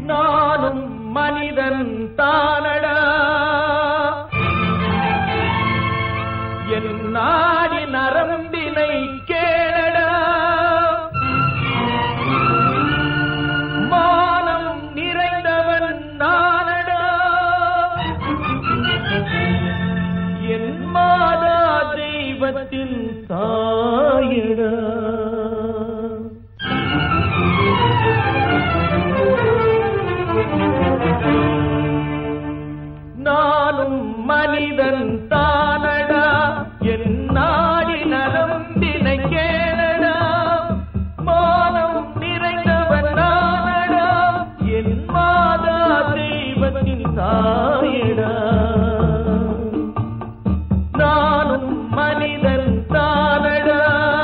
நானும் மனிதன் தானடா என் நாடி நரம்பினை கேளடா மானம் நிறைந்தவன் நானடா என் மாதா தெய்வத்தின் தாயடா நானும் மனிதன் தானடா என் நாடி நரம்பினை கேளடா மானம் நிறைந்தவன் நானடா என் மாதா தெய்வத்தின் தாயடா நானும் மனிதன் தானடா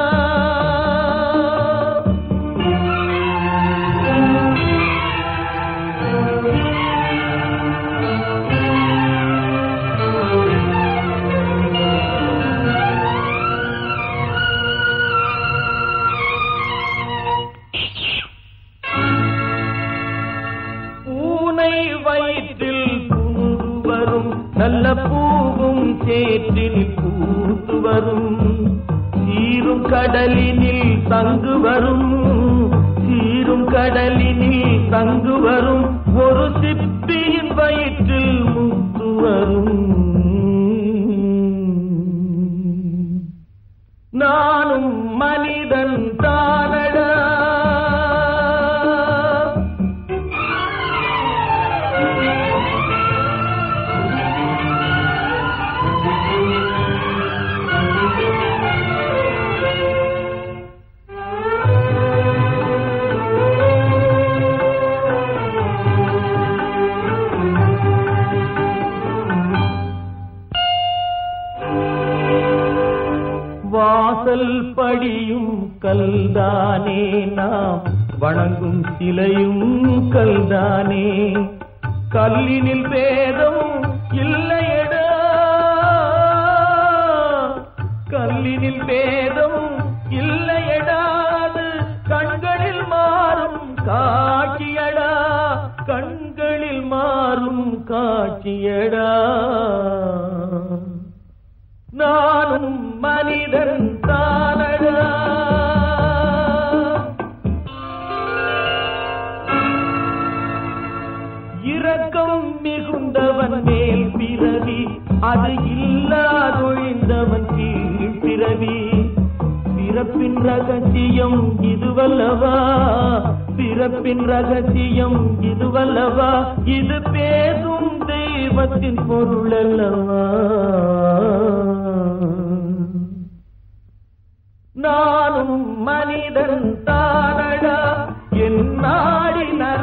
பூனை வயிற்றில் புகுந்து வரும் நல்ல பூவும் சேற்றில் பூத்து வரும் சீரும் கடலினில் தங்கு வரும் சீரும் கடலினில் தங்கு வரும் ஒரு சிப்பியின் வயிற்றில் முத்து வரும் நானும் மனிதன் தானடா வாசல் படியும் கல்தானே நாம் வணங்கும் சிலையும் கல்தானே கல்லினில் பேதம் இல்லையடா கல்லினில் பேதம் இல்லையடா அது கண்களில் மாறும் காட்சியடா கண்களில் மாறும் காட்சியடா நானும் மனிதன் தானடா இரக்கம் மிகுந்தவன் மேல் பிறவி அது இல்லாதொழிந்தவன் கீழ் பிறவி பிறப்பின் ரகசியம் இதுவல்லவா பிறப்பின் ரகசியம் இதுவல்லவா இது பேசும் தெய்வத்தின் பொருள் அல்லவா நானும் மனிதன் தானடா என் நாடி நர